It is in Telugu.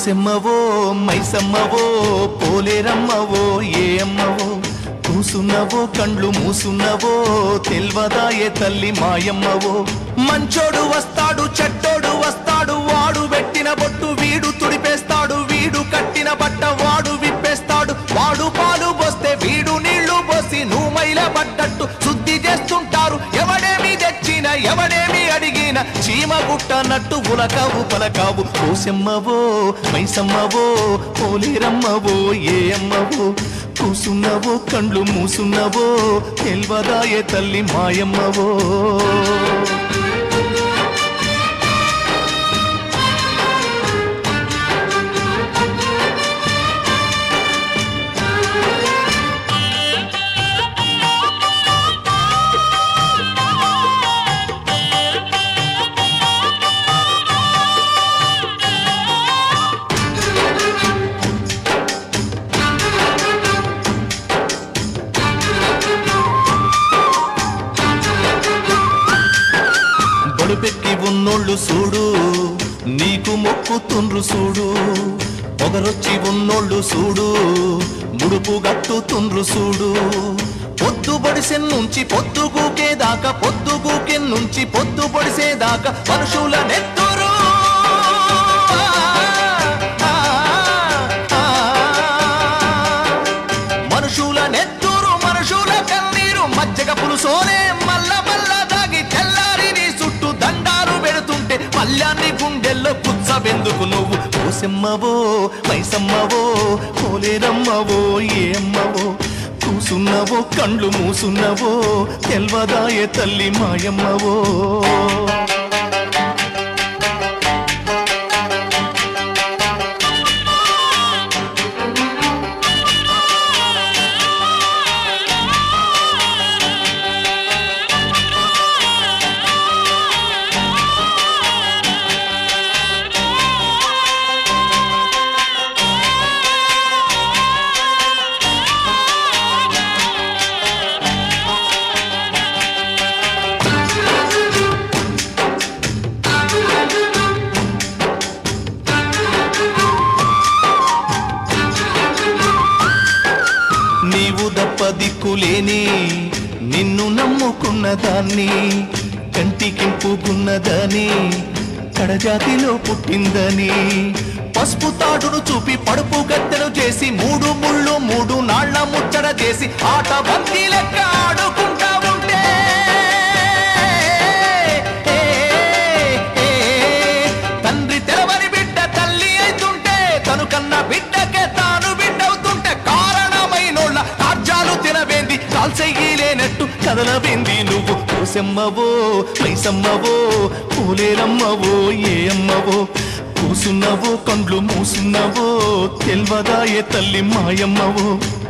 పోసెమ్మవో మైసమ్మవో పోలేరమ్మవో ఏ అమ్మవో కూసున్నవో కండ్లు మూసున్నవో తెల్వదాయే తల్లి మాయమ్మవో మంచోడు వస్తాడు చెడ్డోడు వస్తాడు వాడు పెట్టిన బొట్టు వీడు తుడిపేస్తాడు వీడు కట్టిన బట్ట వాడు విప్పేస్తాడు వాడు పాలు పోస్తే వీడు నీళ్లు పోసి నువ్వు మైల పడ్డట్టు శుద్ధి చేస్తుంటారు ఎవడేమి తెచ్చిన ఎవడేమి అడిగిన చీమ గుట్టనట్టు ఉలకావు పలకావు కోసెమ్మవో మైసమ్మవో పోలేరమ్మవో ఏ అమ్మవో కూసున్నవో కండ్లు మూసున్నవో తెల్వదాయే తల్లి మాయమ్మవో బడుపెక్కి ఉన్నోళ్ళు చూడు నీకు మొక్కుతుండ్రు చూడు పొగరొచ్చి ఉన్నోళ్ళు చూడు ముడుపు గట్టుతుండ్రు చూడు పొద్దు పొడిసె నుంచి పొద్దు గూకేదాకా పొద్దు గూకె నుంచి పొద్దు పొడిసేదాకా మనుషుల నెత్తురు ఆ, ఆ, ఆ. మనుషుల నెత్తురు మనుషుల కన్నీరు మజ్జగ పులుసోనే మల్ల మల్ల దాగి తెల్లారి నీ చుట్టూ దండాలు పెడుతుంటే మల్యాన్ని గుండెల్లో కుచ్చబెందుకు నువ్వు పోసెమ్మవో మైసమ్మవో పోలేరమ్మవో ఏమ్మవో కూసున్నవో కండ్లు మూసున్నవో తెల్వదాయే తల్లి మాయమ్మవో నీవు దప్ప దిక్కులేని నిన్ను నమ్ముకున్న దాన్ని కంటికింపుకున్నదని కడజాతిలో పుట్టిందని పసుపు తాడును చూపి పడుపు గత్తెను చేసి మూడు ముళ్ళు మూడు నాళ్ల ముచ్చట చేసి ఆట బంతి లెక్క ఆడుకుంటా ఉంటే ఏ, ఏ, తండ్రి తెరవని బిడ్డ తల్లి అయితుంటే తను కన్న బిడ్డకే తాను బిడ్డవుతుంటే కారణమైనోళ్ళ రాజ్యాలు తినవేంది కాల్చెయ్యలేనట్టు కదలవేంది నువ్వు కోసెమ్మవో పైసమ్మవో పూలేరమ్మవో ఏ అమ్మవో కూసున్నవో కండ్లు మూసున్నవో తెల్వదాయే తల్లి మాయమ్మవో